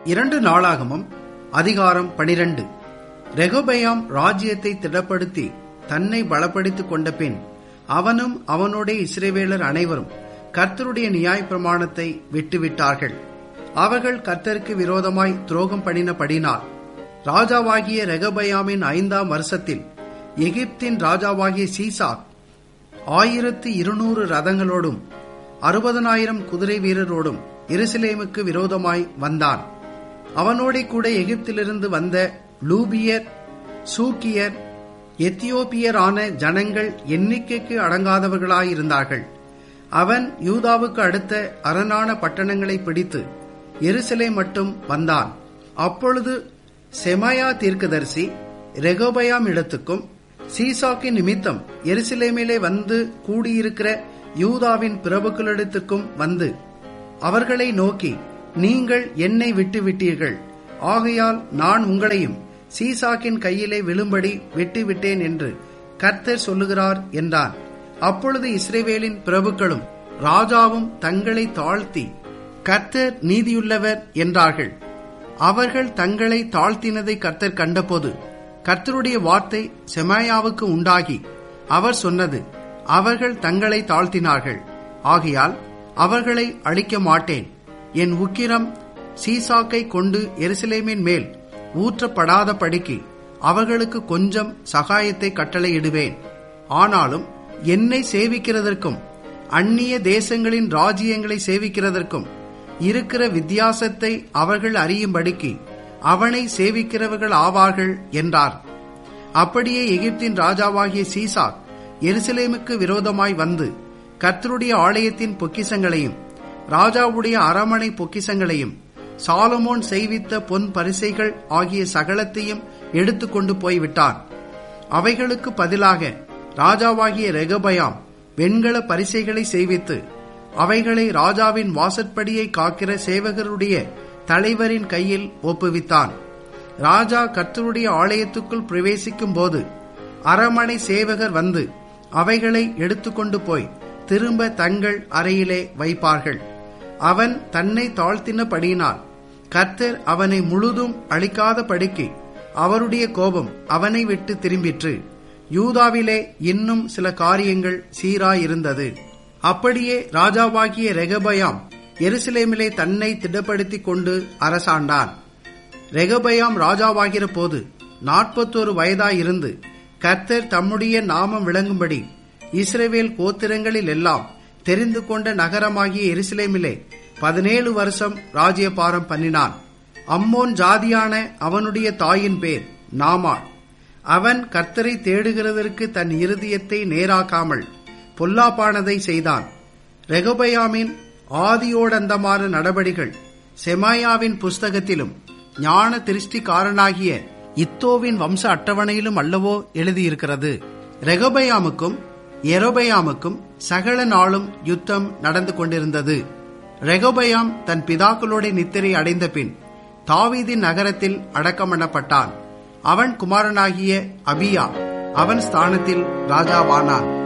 இரண்டு நாளாகமும் அதிகாரம் பனிரெண்டு ரெகோபயாம் ராஜ்யத்தை திடப்படுத்தி தன்னை பலப்படுத்திக் கொண்ட பின் அவனும் அவனுடைய இஸ்ரேவேலர் அனைவரும் கர்த்தருடைய நியாய பிரமாணத்தை விட்டுவிட்டார்கள் அவர்கள் கர்த்தருக்கு விரோதமாய் துரோகம் பண்ணினபடினால் ராஜாவாகிய ரெகபயாமின் ஐந்தாம் வருஷத்தில் எகிப்தின் ராஜாவாகிய சீசாக் ஆயிரத்து இருநூறு ரதங்களோடும் அறுபதனாயிரம் குதிரை வீரரோடும் எருசலேமுக்கு விரோதமாய் வந்தான் அவனோட கூட எகிப்திலிருந்து வந்த லூபியர் சூக்கியர் எத்தியோப்பியரான ஜனங்கள் எண்ணிக்கைக்கு அடங்காதவர்களாயிருந்தார்கள் அவன் யூதாவுக்கு அடுத்த அரணான பட்டணங்களை பிடித்து எருசலே மட்டும் வந்தான் அப்பொழுது செமாயா தீர்க்கதரிசி ரெகோபயாம் இடத்துக்கும் சீசாக்கின் நிமித்தம் எருசலேமிலே வந்து கூடியிருக்கிற யூதாவின் பிரபுக்களிடத்துக்கும் வந்து அவர்களை நோக்கி நீங்கள் என்னை விட்டு விட்டீர்கள் ஆகையால் நான் உங்களையும் சீசாக்கின் கையிலே விழும்படி விட்டுவிட்டேன் என்று கர்த்தர் சொல்லுகிறார் என்றான் அப்பொழுது இஸ்ரேவேலின் பிரபுக்களும் ராஜாவும் தங்களை தாழ்த்தி கர்த்தர் நீதியுள்ளவர் என்றார்கள் அவர்கள் தங்களை தாழ்த்தினதை கர்த்தர் கண்டபோது கர்த்தருடைய வார்த்தை செமாயாவுக்கு உண்டாகி அவர் சொன்னது அவர்கள் தங்களை தாழ்த்தினார்கள் ஆகையால் அவர்களை அழிக்க மாட்டேன் என் உக்கிரம் சீசாக்கை கொண்டு எருசலேமின் மேல் ஊற்றப்படாத படிக்கு அவர்களுக்கு கொஞ்சம் சகாயத்தை கட்டளையிடுவேன் ஆனாலும் என்னை சேவிக்கிறதற்கும் அந்நிய தேசங்களின் ராஜ்யங்களை சேவிக்கிறதற்கும் இருக்கிற வித்தியாசத்தை அவர்கள் அறியும்படிக்கு அவனை சேவிக்கிறவர்கள் ஆவார்கள் என்றார் அப்படியே எகிப்தின் ராஜாவாகிய சீசாக் எருசலேமுக்கு விரோதமாய் வந்து கர்த்தருடைய ஆலயத்தின் பொக்கிசங்களையும் ராஜாவுடைய அரமனை பொக்கிசங்களையும் சாலமோன் செய்வித்த பொன் பரிசைகள் ஆகிய சகலத்தையும் எடுத்துக்கொண்டு போய்விட்டான் அவைகளுக்கு பதிலாக ராஜாவாகிய ரெகபயாம் வெண்கல பரிசைகளை செய்வித்து அவைகளை ராஜாவின் வாசற்படியை காக்கிற சேவகருடைய தலைவரின் கையில் ஒப்புவித்தான் ராஜா கர்த்தருடைய ஆலயத்துக்குள் பிரவேசிக்கும் போது அரமனை சேவகர் வந்து அவைகளை எடுத்துக்கொண்டு போய் திரும்ப தங்கள் அறையிலே வைப்பார்கள் அவன் தன்னை தாழ்த்தினபடியினால் கர்த்தர் அவனை முழுதும் அழிக்காத படிக்கு அவருடைய கோபம் அவனை விட்டு திரும்பிற்று யூதாவிலே இன்னும் சில காரியங்கள் சீராயிருந்தது அப்படியே ராஜாவாகிய ரெகபயாம் எருசலேமிலே தன்னை திடப்படுத்திக் கொண்டு அரசாண்டான் ரெகபயாம் ராஜாவாகிற போது நாற்பத்தோரு வயதாயிருந்து கர்த்தர் தம்முடைய நாமம் விளங்கும்படி இஸ்ரேவேல் கோத்திரங்களில் எல்லாம் தெரிந்து கொண்ட நகரமாகிய எருசலேமிலே பதினேழு வருஷம் ராஜ்யபாரம் பண்ணினான் அம்மோன் ஜாதியான அவனுடைய தாயின் பேர் நாமாள் அவன் கர்த்தரை தேடுகிறதற்கு தன் இருதயத்தை நேராக்காமல் பொல்லாப்பானதை செய்தான் ரெகபயாமின் ஆதியோடந்தமான நடபடிகள் செமாயாவின் புஸ்தகத்திலும் ஞான திருஷ்டிக்காரனாகிய இத்தோவின் வம்ச அட்டவணையிலும் அல்லவோ எழுதியிருக்கிறது ரெகபயாமுக்கும் எரோபயாமுக்கும் சகல நாளும் யுத்தம் நடந்து கொண்டிருந்தது ரெகோபயாம் தன் பிதாக்களோட நித்திரை அடைந்த பின் தாவீதின் நகரத்தில் அடக்கமண்ணப்பட்டான் அவன் குமாரனாகிய அபியா அவன் ஸ்தானத்தில் ராஜாவானான்